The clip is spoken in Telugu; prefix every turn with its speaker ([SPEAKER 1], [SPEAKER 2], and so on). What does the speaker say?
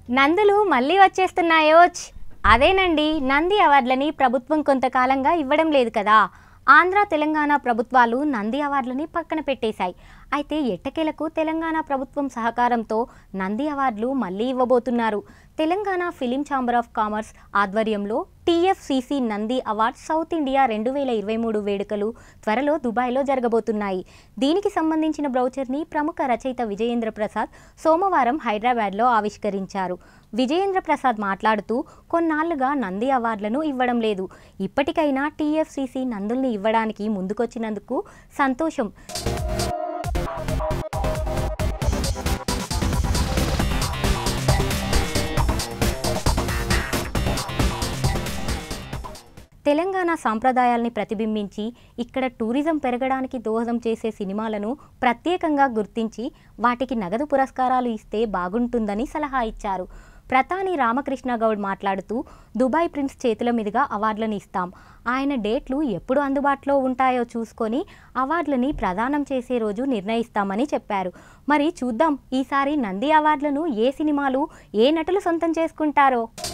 [SPEAKER 1] నందులు మళ్ళీ వచ్చేస్తున్నాయోచ్ అదేనండి నంది అవార్డులని ప్రభుత్వం కొంతకాలంగా ఇవ్వడం లేదు కదా ఆంధ్ర తెలంగాణ ప్రభుత్వాలు నంది అవార్డులని పక్కన పెట్టేశాయి అయితే ఎట్టకేలకు తెలంగాణ ప్రభుత్వం సహకారంతో నంది అవార్డులు మళ్ళీ ఇవ్వబోతున్నారు Telangana film chamber of commerce ఆధ్వర్యంలో TFCC Nandi award South India రెండు వేల ఇరవై మూడు వేడుకలు త్వరలో దుబాయ్లో జరగబోతున్నాయి దీనికి సంబంధించిన బ్రౌచర్ని ప్రముఖ రచయిత విజయేంద్ర ప్రసాద్ సోమవారం హైదరాబాద్లో ఆవిష్కరించారు విజయేంద్ర ప్రసాద్ మాట్లాడుతూ కొన్నాళ్లుగా నంది అవార్డులను ఇవ్వడం లేదు ఇప్పటికైనా టీఎఫ్సిసి నందుల్ని ఇవ్వడానికి ముందుకొచ్చినందుకు సంతోషం తెలంగాణ సాంప్రదాయాల్ని ప్రతిబింబించి ఇక్కడ టూరిజం పెరగడానికి దోహదం చేసే సినిమాలను ప్రత్యేకంగా గుర్తించి వాటికి నగదు పురస్కారాలు ఇస్తే బాగుంటుందని సలహా ఇచ్చారు ప్రతాని రామకృష్ణ గౌడ్ మాట్లాడుతూ దుబాయ్ ప్రిన్స్ చేతుల మీదుగా అవార్డులను ఇస్తాం ఆయన డేట్లు ఎప్పుడు అందుబాటులో ఉంటాయో చూసుకొని అవార్డులని ప్రదానం చేసే రోజు నిర్ణయిస్తామని చెప్పారు మరి చూద్దాం ఈసారి నంది అవార్డులను ఏ సినిమాలు ఏ నటులు సొంతం చేసుకుంటారో